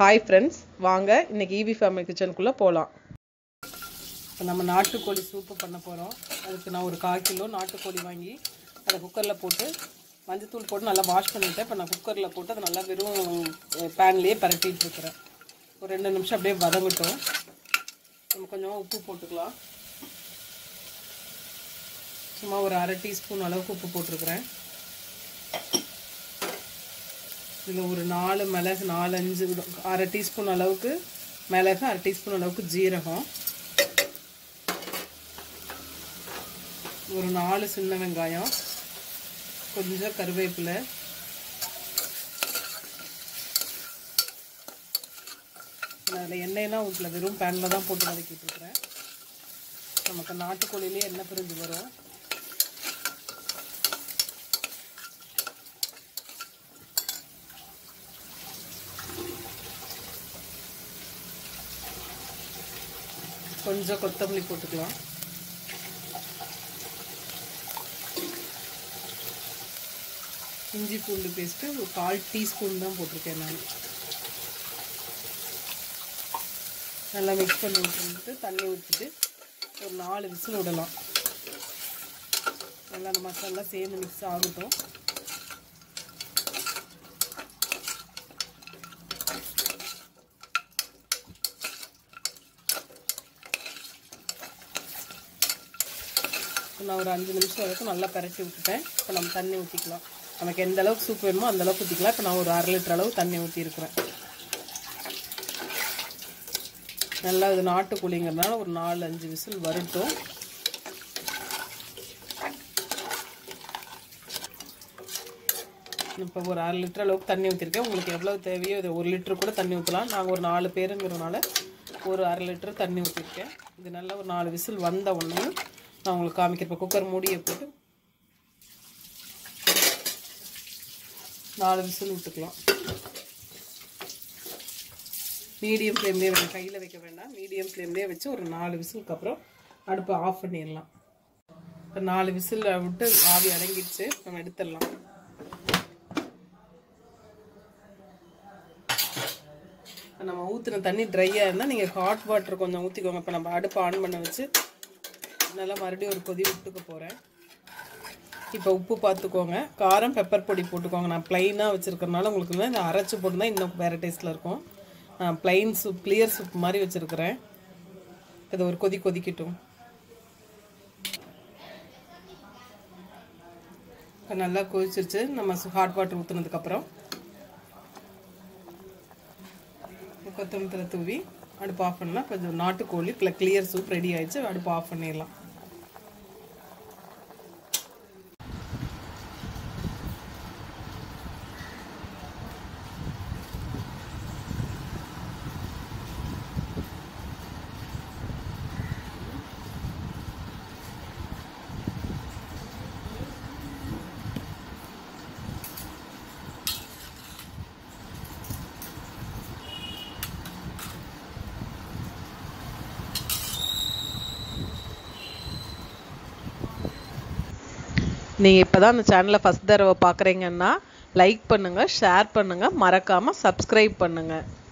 hi friends வாங்க இன்னைக்கு EV family கிச்சனுக்குள்ளே போகலாம் இப்போ நம்ம நாட்டுக்கோழி சூப்பு பண்ண போகிறோம் அதுக்கு நான் ஒரு கால் கிலோ நாட்டுக்கோழி வாங்கி அதை குக்கரில் போட்டு மஞ்சத்தூள் போட்டு நல்லா வாஷ் பண்ணிவிட்டேன் இப்போ நான் குக்கரில் போட்டு அதை நல்லா வெறும் பேன்லேயே பரட்டிட்டு இருக்கிறேன் ஒரு ரெண்டு நிமிஷம் அப்படியே வதங்கட்டும் நம்ம கொஞ்சமாக உப்பு போட்டுக்கலாம் சும்மா ஒரு அரை டீஸ்பூன் அளவுக்கு உப்பு போட்டிருக்கிறேன் இதில் ஒரு நாலு மிளகு நாலு அஞ்சு அரை டீஸ்பூன் அளவுக்கு மிளகு அரை டீஸ்பூன் அளவுக்கு ஜீரகம் ஒரு நாலு சின்ன வெங்காயம் கொஞ்சம் கருவேப்பிலை அதில் எண்ணெயெல்லாம் வீட்டில் வெறும் பேனில் தான் போட்டு வதக்கிட்டு இருக்கிறேன் நமக்கு நாட்டுக்கோழிலே எண்ணெய் பிரிஞ்சு வரும் கொஞ்சம் கொத்தமல்லி போட்டுக்கலாம் இஞ்சி பூண்டு பேஸ்ட்டு ஒரு கால் டீஸ்பூன் தான் போட்டிருக்கேன் நான் நல்லா மிக்ஸ் பண்ணி விட்டுட்டு தண்ணி ஊற்றிட்டு ஒரு நாலு விசில் விடலாம் நல்லா அந்த மசாலா சேர்ந்து மிக்ஸ் ஆகட்டும் நான் ஒரு அஞ்சு நிமிஷம் வரைக்கும் நல்லா பரட்டி விட்டுட்டேன் இப்போ நம்ம தண்ணி ஊற்றிக்கலாம் நமக்கு எந்த அளவுக்கு சூப் வேணுமோ அந்த அளவுக்கு ஊற்றிக்கலாம் இப்போ நான் ஒரு அரை லிட்டர் அளவு தண்ணி ஊற்றிருக்கிறேன் நல்லா இது நாட்டுக்கோழிங்கிறதுனால ஒரு நாலு அஞ்சு விசில் வரட்டும் இப்போ ஒரு அரை லிட்டர் அளவுக்கு தண்ணி ஊற்றிருக்கேன் உங்களுக்கு எவ்வளோ தேவையோ இது ஒரு லிட்டர் கூட தண்ணி ஊற்றலாம் நாங்கள் ஒரு நாலு பேருங்கிறதுனால ஒரு அரை லிட்டர் தண்ணி ஊற்றிருக்கேன் இது நல்லா ஒரு நாலு விசில் வந்த உடனே நான் உங்களுக்கு காமிக்கிறப்ப குக்கர் மூடியை போட்டு நாலு விசில் விட்டுக்கலாம் மீடியம் ஃப்ளேம்லேயே வேணும் கையில் வைக்க வேண்டாம் மீடியம் ஃப்ளேம்லேயே வச்சு ஒரு நாலு விசிலுக்கு அப்புறம் அடுப்பை ஆஃப் பண்ணிடலாம் இப்போ நாலு விசில் விட்டு ஆவி அடங்கிடுச்சு நம்ம எடுத்துடலாம் நம்ம ஊற்றின தண்ணி ட்ரையாக இருந்தால் நீங்கள் ஹாட் வாட்டர் கொஞ்சம் ஊற்றிக்கோங்க இப்போ நம்ம அடுப்பை ஆன் பண்ண வச்சு நல்லா மறுபடியும் ஒரு கொதி விட்டுக்க போகிறேன் இப்போ உப்பு பார்த்துக்கோங்க காரம் பெப்பர் பொடி போட்டுக்கோங்க நான் ப்ளைனாக வச்சுருக்கறனால உங்களுக்கு இந்த அரைச்சி போட்டு தான் இன்னும் வேறு டேஸ்ட்டில் இருக்கும் நான் ப்ளைன் சூப் கிளியர் சூப் மாதிரி வச்சுருக்கிறேன் இது ஒரு கொதி கொதிக்கட்டும் இப்போ நல்லா கொதிச்சிருச்சு நம்ம ஹாட் வாட்டர் ஊற்றுனதுக்கப்புறம் கொத்தமல்லி தூவி அடுப்பு ஆஃப் பண்ணலாம் கொஞ்சம் நாட்டுக்கோழி கிளியர் சூப் ரெடி ஆயிடுச்சு அடுப்பு ஆஃப் பண்ணிடலாம் நீங்கள் இப்போ தான் அந்த சேனலை ஃபஸ்ட் தடவை பார்க்குறீங்கன்னா லைக் பண்ணுங்கள் ஷேர் பண்ணுங்கள் மறக்காமல் சப்ஸ்கிரைப் பண்ணுங்கள்